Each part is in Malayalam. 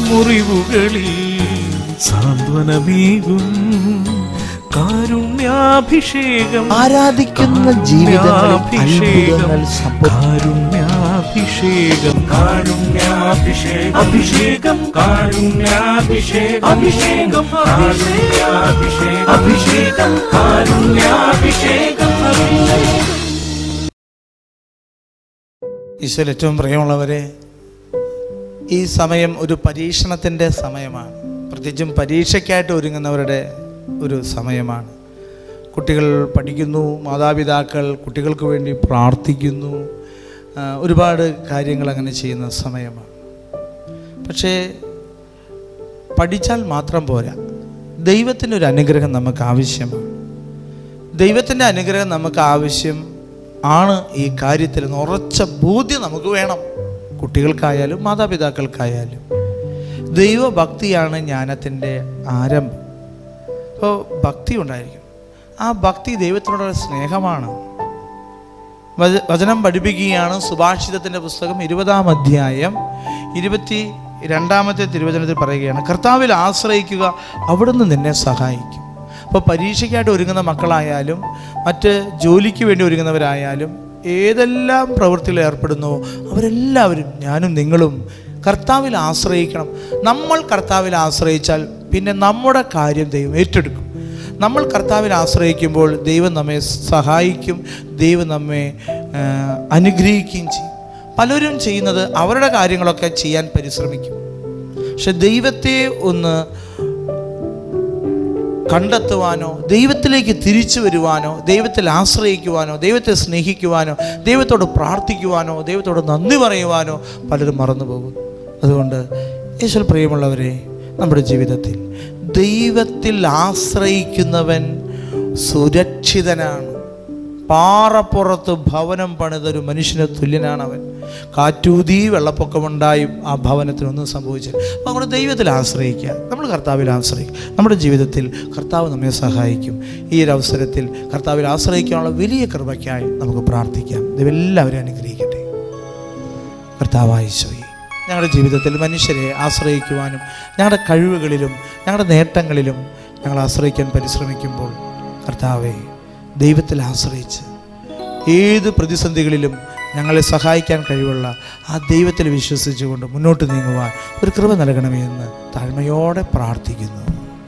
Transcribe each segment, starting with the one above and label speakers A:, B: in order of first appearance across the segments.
A: മുറിവുകളിൽ സാന്ത്വനമേകും കാരുണ്യാഭിഷേകം
B: ആരാധിക്കുന്ന ജീവിതങ്ങളിൽ അത്ഭുതങ്ങൾ സംഭവിക്കും
A: കാരുണ്യാഭിഷേകം കാരുണ്യാഭിഷേകം അഭിഷേകം കാരുണ്യാഭിഷേകം അഭിഷേകം കാരുണ്യാഭിഷേകം അഭിഷേകം കാരുണ്യാഭിഷേകം അഭിഷേകം
B: ഈശ്വര ഏറ്റവും പ്രിയമുള്ളവരെ ഈ സമയം ഒരു പരീക്ഷണത്തിൻ്റെ സമയമാണ് പ്രത്യേകിച്ചും പരീക്ഷയ്ക്കായിട്ട് ഒരുങ്ങുന്നവരുടെ ഒരു സമയമാണ് കുട്ടികൾ പഠിക്കുന്നു മാതാപിതാക്കൾ കുട്ടികൾക്ക് വേണ്ടി പ്രാർത്ഥിക്കുന്നു ആ, ഒരുപാട് കാര്യങ്ങൾ അങ്ങനെ ചെയ്യുന്ന സമയമാണ് പക്ഷേ പഠിച്ചാൽ മാത്രം പോരാ ദൈവത്തിൻ്റെ ഒരു അനുഗ്രഹം നമുക്ക് ആവശ്യമാണ് ദൈവത്തിൻ്റെ അനുഗ്രഹം നമുക്ക് ആവശ്യം ആണ് ഈ കാര്യത്തിൽ എന്ന് ഉറച്ച ബോധ്യം നമുക്ക് വേണം കുട്ടികൾക്കായാലും മാതാപിതാക്കൾക്കായാലും ദൈവഭക്തിയാണ് ജ്ഞാനത്തിൻ്റെ ആരംഭം അപ്പോൾ ഭക്തി ഉണ്ടായിരിക്കും ആ ഭക്തി ദൈവത്തിനോടുള്ള സ്നേഹമാണ് വച- വചനം പഠിപ്പിക്കുകയാണ് സുഭാഷിതത്തിൻ്റെ പുസ്തകം ഇരുപതാം അധ്യായം ഇരുപത്തി രണ്ടാമത്തെ തിരുവചനത്തിൽ പറയുകയാണ് കർത്താവിൽ ആശ്രയിക്കുക അവിടുന്ന് നിന്നെ സഹായിക്കും അപ്പോൾ പരീക്ഷയ്ക്കായിട്ട് ഒരുങ്ങുന്ന മക്കളായാലും മറ്റ് ജോലിക്ക് വേണ്ടി ഒരുങ്ങുന്നവരായാലും ഏതെല്ലാം പ്രവൃത്തിയിൽ ഏർപ്പെടുന്നുവോ അവരെല്ലാവരും ഞാനും നിങ്ങളും കർത്താവിൽ ആശ്രയിക്കണം നമ്മൾ കർത്താവിൽ ആശ്രയിച്ചാൽ പിന്നെ നമ്മുടെ കാര്യം ദൈവം ഏറ്റെടുക്കും നമ്മൾ കർത്താവിൽ ആശ്രയിക്കുമ്പോൾ ദൈവം നമ്മെ സഹായിക്കും ദൈവം നമ്മെ ആ, അനുഗ്രഹിക്കുകയും ചെയ്യും പലരും ചെയ്യുന്നത് അവരുടെ കാര്യങ്ങളൊക്കെ ചെയ്യാൻ പരിശ്രമിക്കും പക്ഷെ ദൈവത്തെ ഒന്ന് കണ്ടെത്തുവാനോ ദൈവത്തിലേക്ക് തിരിച്ചു വരുവാനോ ദൈവത്തിൽ ആശ്രയിക്കുവാനോ ദൈവത്തെ സ്നേഹിക്കുവാനോ ദൈവത്തോട് പ്രാർത്ഥിക്കുവാനോ ദൈവത്തോട് നന്ദി പറയുവാനോ പലരും മറന്നു പോകുന്നു അതുകൊണ്ട് യേശു പ്രിയമുള്ളവരെ നമ്മുടെ ജീവിതത്തിൽ ദൈവത്തിൽ ആശ്രയിക്കുന്നവൻ സുരക്ഷിതനാണ് പാറപ്പുറത്ത് ഭവനം പണിതൊരു മനുഷ്യന് തുല്യനാണ് അവൻ കാറ്റൂതി വെള്ളപ്പൊക്കമുണ്ടായും ആ ഭവനത്തിനൊന്നും സംഭവിച്ചില്ല അപ്പോൾ നമ്മൾ ദൈവത്തിൽ ആശ്രയിക്കുക നമ്മൾ കർത്താവിൽ ആശ്രയിക്കുക നമ്മുടെ ജീവിതത്തിൽ കർത്താവ് നമ്മെ സഹായിക്കും ഈ ഒരു അവസരത്തിൽ കർത്താവിൽ ആശ്രയിക്കാനുള്ള വലിയ കൃപയ്ക്കായി നമുക്ക് പ്രാർത്ഥിക്കാം ദൈവം എല്ലാവരെയും അനുഗ്രഹിക്കട്ടെ കർത്താവായ ഈശോയെ ഞങ്ങളുടെ ജീവിതത്തിൽ മനുഷ്യരെ ആശ്രയിക്കുവാനും ഞങ്ങളുടെ കഴിവുകളിലും ഞങ്ങളുടെ നേട്ടങ്ങളിലും ഞങ്ങൾ ആശ്രയിക്കാൻ പരിശ്രമിക്കുമ്പോൾ കർത്താവെ ദൈവത്തിൽ ആശ്രയിച്ച് ഏത് പ്രതിസന്ധികളിലും ഞങ്ങളെ സഹായിക്കാൻ കഴിവുള്ള ആ ദൈവത്തിൽ വിശ്വസിച്ചുകൊണ്ട് മുന്നോട്ട് നീങ്ങുവാൻ ഒരു കൃപ നൽകണമേ എന്ന് താഴ്മയോടെ പ്രാർത്ഥിക്കുന്നു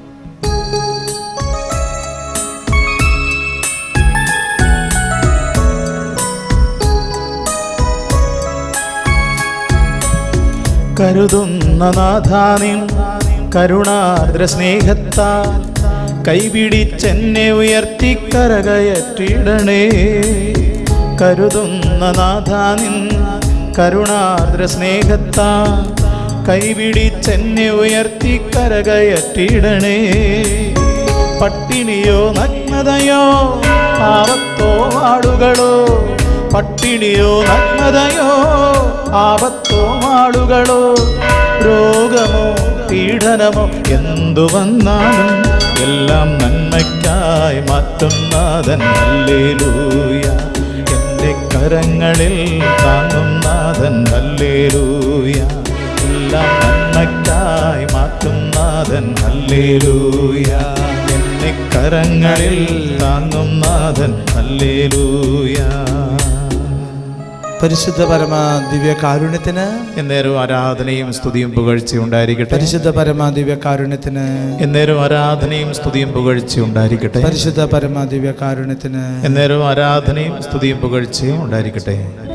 C: കരുതുന്ന നാഥാനിൻ കരുണാർദ്ര സ്നേഹത്താൽ കൈപിടിച്ചെന്നെ ഉയർത്തി കരകയറ്റിടണേ കരുതുന്ന നാഥാനിൻ കരുണാർദ്ര സ്നേഹത്താൽ കൈപിടിച്ചെന്നെ ഉയർത്തി കരകയറ്റിടണേ പട്ടിണിയോ നഗ്നതയോ പാവത്തോ ആടുകളോ പട്ടിണിയോ നഗ്നതയോ ആപത്തോ ആളുകളോ രോഗമോ പീഡനമോ എന്തു വന്നാലും എല്ലാം നന്മയ്ക്കായി മാറ്റുന്നാഥൻ ഹല്ലേലൂയ എൻ്റെ കരങ്ങളിൽ താങ്ങും നാഥൻ ഹല്ലേലൂയ എല്ലാം നന്മയ്ക്കായി മാറ്റും നാഥൻ ഹല്ലേലൂയ എന്നെ കരങ്ങളിൽ താങ്ങും നാഥൻ ഹല്ലേലൂയ
B: പരിശുദ്ധ പരമ ദിവ്യ കാരുണ്യത്തിന്
C: എന്നേരം ആരാധനയും സ്തുതിയും പുകഴ്ചയും ഉണ്ടായിരിക്കട്ടെ
B: പരിശുദ്ധ പരമ ദിവ്യ കാരുണ്യത്തിന്
C: എന്നേരം ആരാധനയും സ്തുതിയും പുകഴ്ചയും ഉണ്ടായിരിക്കട്ടെ
B: പരിശുദ്ധ പരമ ദിവ്യ കാരുണ്യത്തിന്
C: എന്നേരം ആരാധനയും സ്തുതിയും പുകഴ്ചയും ഉണ്ടായിരിക്കട്ടെ